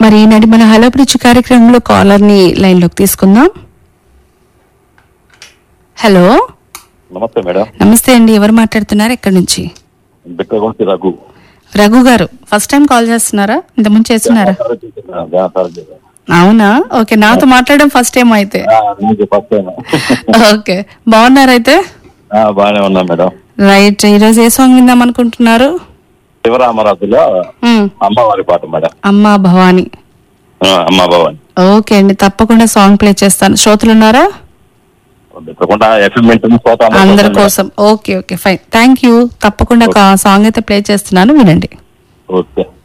మరి ఈనాటి మన హలో బ్రిడ్జ్ కార్యక్రమంలో కాలర్ ని లైన్ లోకి తీసుకుందాం హలో నమస్తే మేడం నమస్తే అండి ఎవరు మాట్లాడుతున్నారు ఎక్కడి నుంచి బిక్కగొంటి రఘు రఘు గారు ఫస్ట్ టైం కాల్ చేస్తున్నారా ఇంతకుముందు చేస్తున్నారా అవునా ఓకే నాతో మాట్లాడడం ఫస్ట్ టైం అయితే ఫస్ట్ టైం ఓకే బాగున్నారైతే బాగానే ఉన్నా మేడం రైట్ ఈరోజు ఏ సాంగ్ విందాం అనుకుంటున్నారు శివరామరాజులో మ్మ్. అమ్మవారి పాట మేడం అమ్మా భవాని ఆ, అమ్మ భవన్ ఓకే అండి తప్పకుండా సాంగ్ ప్లే చేస్తాను శ్రోతలు ఉన్నారా తప్పకుండా ఎఫ్ఎం వింటుంది పోతా అందరి కోసం okay okay fine thank you తప్పకుండా ఒక సాంగ్ అయితే ప్లే చేస్తున్నాను వినండి ఓకే